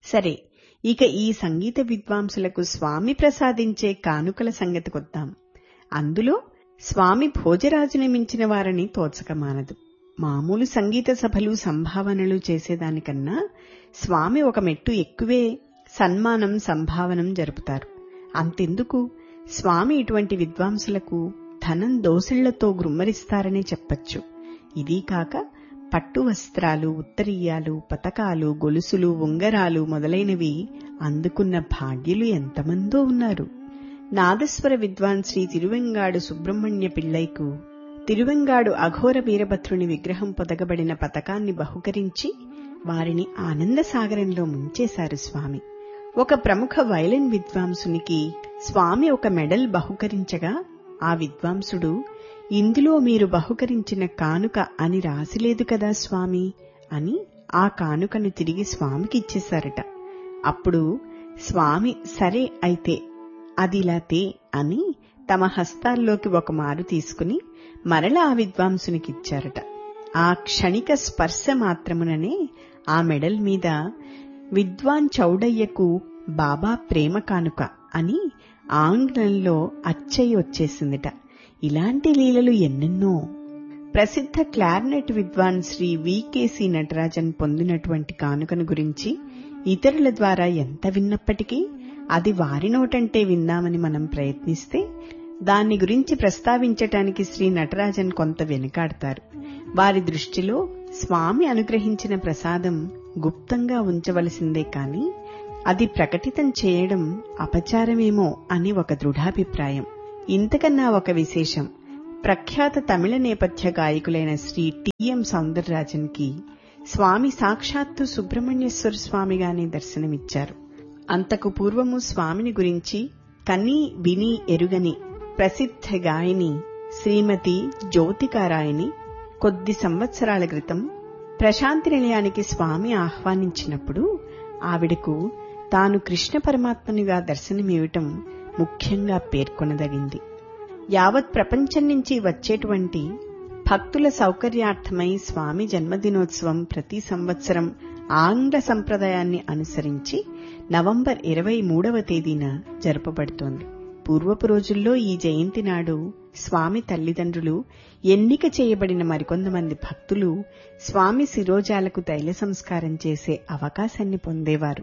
సరే ఇక ఈ సంగీత విద్వాంసులకు స్వామి ప్రసాదించే కానుకల సంగతి కొద్దాం అందులో స్వామి భోజరాజుని మించిన వారని తోచక మానదు మామూలు సంగీత సభలు సంభావనలు చేసేదానికన్నా స్వామి ఒక మెట్టు ఎక్కువే సన్మానం సంభావనం జరుపుతారు అంతెందుకు స్వామి ఇటువంటి విద్వాంసులకు ధనం దోసిళ్లతో గృమ్మరిస్తారనే చెప్పచ్చు ఇదీ కాక పట్టు వస్త్రాలు ఉత్తరీయాలు పతకాలు గొలుసులు ఉంగరాలు మొదలైనవి అందుకున్న భాగ్యులు ఎంతమందో ఉన్నారు నాదస్వర విద్వాన్ శ్రీ తిరువెంగాడు సుబ్రహ్మణ్య పిళ్ళైకు తిరువెంగాడు అఘోర వీరభద్రుని విగ్రహం పొదగబడిన పతకాన్ని బహుకరించి వారిని ఆనంద సాగరంలో ముంచేశారు స్వామి ఒక ప్రముఖ వైలిన్ విద్వాంసునికి స్వామి ఒక మెడల్ బహుకరించగా ఆ విద్వాంసుడు ఇందులో మీరు బహుకరించిన కానుక అని రాసిలేదు కదా స్వామి అని ఆ కానుకను తిరిగి స్వామికి ఇచ్చేశారట అప్పుడు స్వామి సరే అయితే అదిలా తే అని తమ హస్తాల్లోకి ఒక మారు తీసుకుని మరల ఆ విద్వాంసునికిచ్చారట ఆ క్షణిక స్పర్శ మాత్రముననే ఆ మెడల్ మీద విద్వాన్ చౌడయ్యకు బాబా ప్రేమ కానుక అని ఆంగ్లంలో అచ్చయి వచ్చేసిందిట ఇలాంటి లీలలు ఎన్నెన్నో ప్రసిద్ధ క్లార్నెట్ విద్వాన్ శ్రీ వికేసి నటరాజన్ పొందినటువంటి కానుకను గురించి ఇతరుల ద్వారా ఎంత విన్నప్పటికీ అది వారి నోటంటే విందామని మనం ప్రయత్నిస్తే దాన్ని గురించి ప్రస్తావించటానికి శ్రీ నటరాజన్ కొంత వెనుకాడతారు వారి దృష్టిలో స్వామి అనుగ్రహించిన ప్రసాదం గుప్తంగా ఉంచవలసిందే కాని అది ప్రకటితం చేయడం అపచారమేమో అని ఒక దృఢాభిప్రాయం ఇంతకన్నా ఒక విశేషం ప్రఖ్యాత తమిళ నేపథ్య గాయకులైన శ్రీ టిఎం సౌందరరాజన్ కి స్వామి సాక్షాత్తు సుబ్రహ్మణ్యేశ్వర స్వామిగానే దర్శనమిచ్చారు అంతకు పూర్వము స్వామిని గురించి కని విని ఎరుగని ప్రసిద్ధ గాయని శ్రీమతి జ్యోతికారాయని కొద్ది సంవత్సరాల క్రితం ప్రశాంతి నిలయానికి స్వామి ఆహ్వానించినప్పుడు ఆవిడకు తాను కృష్ణ పరమాత్మనిగా దర్శనమివ్వటం ముఖ్యంగా పేర్కొనదగింది యావత్ ప్రపంచం నుంచి వచ్చేటువంటి భక్తుల సౌకర్యార్థమై స్వామి జన్మదినోత్సవం ప్రతి సంవత్సరం ఆంగ్ల సంప్రదాయాన్ని అనుసరించి నవంబర్ ఇరవై మూడవ తేదీన జరపబడుతోంది పూర్వపు రోజుల్లో ఈ జయంతి నాడు స్వామి తల్లిదండ్రులు ఎన్నిక చేయబడిన మరికొంతమంది భక్తులు స్వామి శిరోజాలకు తైల సంస్కారం చేసే అవకాశాన్ని పొందేవారు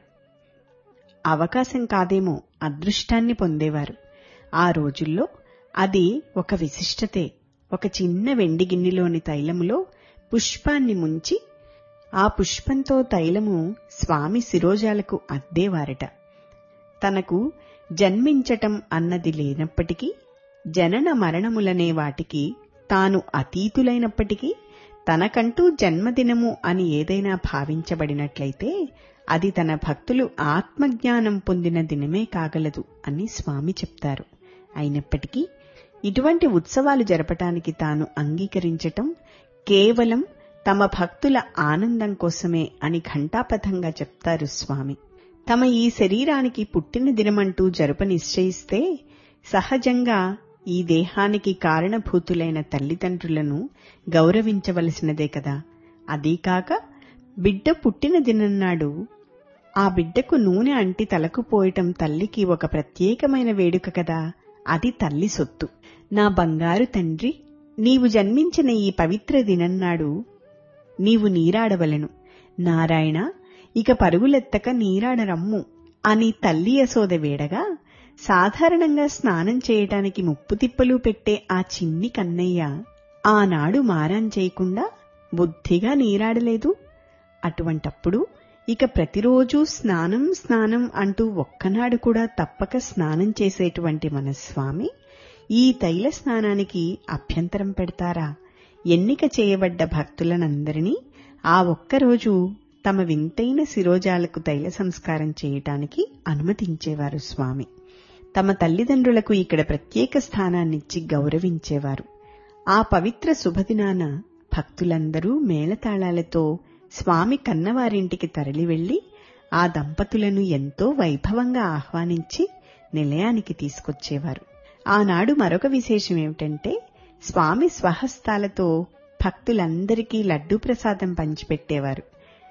అవకాశం కాదేమో అదృష్టాన్ని పొందేవారు ఆ రోజుల్లో అది ఒక విశిష్టతే ఒక చిన్న వెండి గిన్నెలోని తైలములో పుష్పాన్ని ముంచి ఆ పుష్పంతో తైలము స్వామి శిరోజాలకు అద్దేవారట తనకు జన్మించటం అన్నది లేనప్పటికీ జనన మరణములనే వాటికి తాను అతీతులైనప్పటికీ తనకంటూ జన్మదినము అని ఏదైనా భావించబడినట్లయితే అది తన భక్తులు ఆత్మజ్ఞానం పొందిన దినమే కాగలదు అని స్వామి చెప్తారు అయినప్పటికీ ఇటువంటి ఉత్సవాలు జరపటానికి తాను అంగీకరించటం కేవలం తమ భక్తుల ఆనందం కోసమే అని ఘంటాపథంగా చెప్తారు స్వామి తమ ఈ శరీరానికి పుట్టిన దినమంటూ జరుప నిశ్చయిస్తే సహజంగా ఈ దేహానికి కారణభూతులైన తల్లిదండ్రులను గౌరవించవలసినదే కదా అదీకాక బిడ్డ పుట్టిన దినన్నాడు ఆ బిడ్డకు నూనె అంటి తలకు పోయటం తల్లికి ఒక ప్రత్యేకమైన వేడుక కదా అది తల్లి సొత్తు నా బంగారు తండ్రి నీవు జన్మించిన ఈ పవిత్ర దినన్నాడు నీవు నీరాడవలెను నారాయణ ఇక పరుగులెత్తక నీరాడరమ్ము అని తల్లి యశోద వేడగా సాధారణంగా స్నానం చేయటానికి ముప్పు తిప్పలు పెట్టే ఆ చిన్ని కన్నయ్య ఆనాడు మారాన్ చేయకుండా బుద్ధిగా నీరాడలేదు అటువంటప్పుడు ఇక ప్రతిరోజూ స్నానం స్నానం అంటూ ఒక్కనాడు కూడా తప్పక స్నానం చేసేటువంటి మన స్వామి ఈ తైల స్నానానికి అభ్యంతరం పెడతారా ఎన్నిక చేయబడ్డ భక్తులనందరినీ ఆ ఒక్కరోజు తమ వింతైన శిరోజాలకు తైల సంస్కారం చేయటానికి అనుమతించేవారు స్వామి తమ తల్లిదండ్రులకు ఇక్కడ ప్రత్యేక స్థానాన్నిచ్చి గౌరవించేవారు ఆ పవిత్ర శుభదినాన భక్తులందరూ మేళతాళాలతో స్వామి కన్నవారింటికి తరలి వెళ్లి ఆ దంపతులను ఎంతో వైభవంగా ఆహ్వానించి నిలయానికి తీసుకొచ్చేవారు ఆనాడు మరొక విశేషం ఏమిటంటే స్వామి స్వహస్తాలతో భక్తులందరికీ లడ్డూ ప్రసాదం పంచిపెట్టేవారు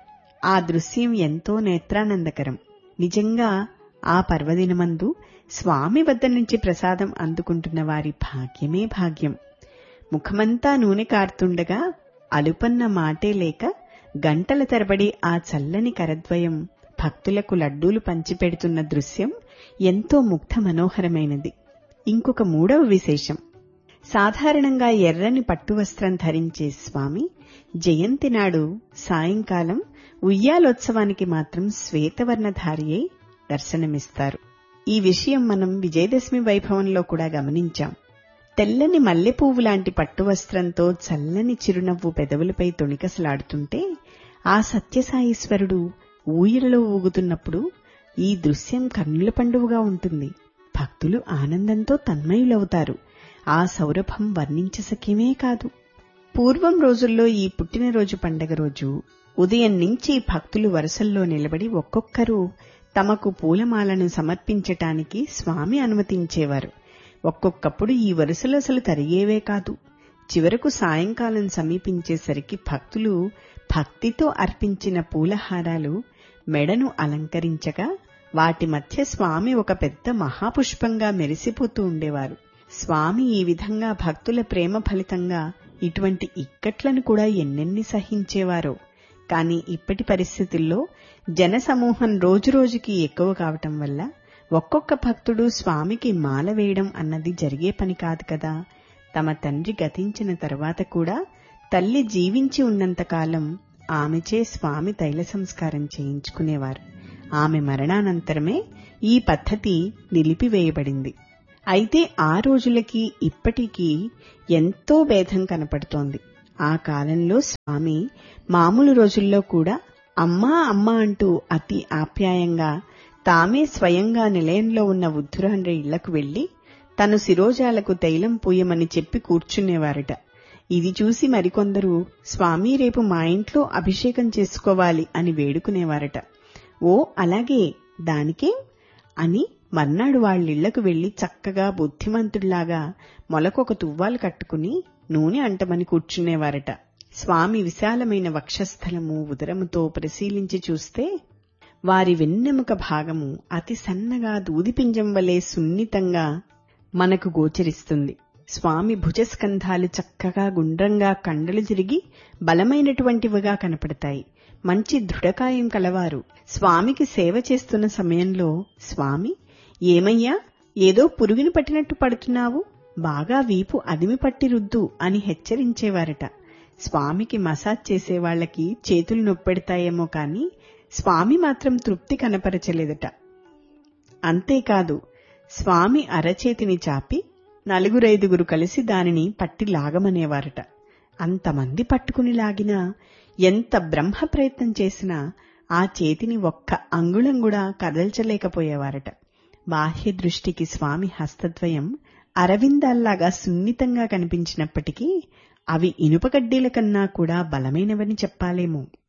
ఆ దృశ్యం ఎంతో నేత్రానందకరం నిజంగా ఆ పర్వదినమందు స్వామి వద్ద నుంచి ప్రసాదం అందుకుంటున్న వారి భాగ్యమే భాగ్యం ముఖమంతా నూనె కారుతుండగా అలుపన్న మాటే లేక గంటల తరబడి ఆ చల్లని కరద్వయం భక్తులకు లడ్డూలు పంచిపెడుతున్న దృశ్యం ఎంతో ముగ్ధ మనోహరమైనది ఇంకొక మూడవ విశేషం సాధారణంగా ఎర్రని పట్టువస్త్రం ధరించే స్వామి జయంతి నాడు సాయంకాలం ఉయ్యాలోత్సవానికి మాత్రం శ్వేతవర్ణధారి అయి దర్శనమిస్తారు ఈ విషయం మనం విజయదశమి వైభవంలో కూడా గమనించాం తెల్లని మల్లెపువ్వు లాంటి పట్టువస్త్రంతో చల్లని చిరునవ్వు పెదవులపై తొణికసలాడుతుంటే ఆ సత్యసాయీశ్వరుడు ఊయలలో ఊగుతున్నప్పుడు ఈ దృశ్యం కన్నుల పండువగా ఉంటుంది భక్తులు ఆనందంతో తన్మయులవుతారు ఆ సౌరభం వర్ణించసఖ్యమే కాదు పూర్వం రోజుల్లో ఈ పుట్టినరోజు పండగ రోజు ఉదయం నుంచి భక్తులు వరుసల్లో నిలబడి ఒక్కొక్కరు తమకు పూలమాలను సమర్పించటానికి స్వామి అనుమతించేవారు ఒక్కొక్కప్పుడు ఈ వరుసలు అసలు తరిగేవే కాదు చివరకు సాయంకాలం సమీపించేసరికి భక్తులు భక్తితో అర్పించిన పూలహారాలు మెడను అలంకరించగా వాటి మధ్య స్వామి ఒక పెద్ద మహాపుష్పంగా మెరిసిపోతూ ఉండేవారు స్వామి ఈ విధంగా భక్తుల ప్రేమ ఫలితంగా ఇటువంటి ఇక్కట్లను కూడా ఎన్నెన్ని సహించేవారో కాని ఇప్పటి పరిస్థితుల్లో జనసమూహం రోజురోజుకి ఎక్కువ కావటం వల్ల ఒక్కొక్క భక్తుడు స్వామికి మాల వేయడం అన్నది జరిగే పని కాదు కదా తమ తండ్రి గతించిన తర్వాత కూడా తల్లి జీవించి ఉన్నంతకాలం ఆమెచే స్వామి తైల సంస్కారం చేయించుకునేవారు ఆమె మరణానంతరమే ఈ పద్ధతి నిలిపివేయబడింది అయితే ఆ రోజులకి ఇప్పటికీ ఎంతో భేదం కనపడుతోంది ఆ కాలంలో స్వామి మామూలు రోజుల్లో కూడా అమ్మా అమ్మా అంటూ అతి ఆప్యాయంగా తామే స్వయంగా నిలయంలో ఉన్న వృద్ధురాండ్రి ఇళ్లకు వెళ్లి తను శిరోజాలకు తైలం పూయమని చెప్పి కూర్చునేవారట ఇది చూసి మరికొందరు స్వామి రేపు మా ఇంట్లో అభిషేకం చేసుకోవాలి అని వేడుకునేవారట ఓ అలాగే దానికే అని మర్నాడు వాళ్ళిళ్లకు వెళ్లి చక్కగా బుద్ధిమంతుడిలాగా మొలకొక తువ్వాలు కట్టుకుని నూనె అంటమని కూర్చునేవారట స్వామి విశాలమైన వక్షస్థలము ఉదరముతో పరిశీలించి చూస్తే వారి వెన్నెముక భాగము అతి సన్నగా దూదిపింజం వలె సున్నితంగా మనకు గోచరిస్తుంది స్వామి భుజస్కంధాలు చక్కగా గుండ్రంగా కండలు తిరిగి బలమైనటువంటివిగా కనపడతాయి మంచి దృఢకాయం కలవారు స్వామికి సేవ చేస్తున్న సమయంలో స్వామి ఏమయ్యా ఏదో పురుగుని పట్టినట్టు పడుతున్నావు బాగా వీపు అదిమి పట్టి రుద్దు అని హెచ్చరించేవారట స్వామికి మసాజ్ చేసేవాళ్లకి చేతులు నొప్పెడతాయేమో కాని స్వామి మాత్రం తృప్తి కనపరచలేదట అంతేకాదు స్వామి అరచేతిని చాపి నలుగురైదుగురు కలిసి దానిని పట్టి లాగమనేవారట అంతమంది పట్టుకుని లాగినా ఎంత బ్రహ్మ ప్రయత్నం చేసినా ఆ చేతిని ఒక్క అంగుళం కూడా కదల్చలేకపోయేవారట బాహ్య దృష్టికి స్వామి హస్తద్వయం అరవిందాల్లాగా సున్నితంగా కనిపించినప్పటికీ అవి ఇనుపకడ్డీల కన్నా కూడా బలమైనవని చెప్పాలేమో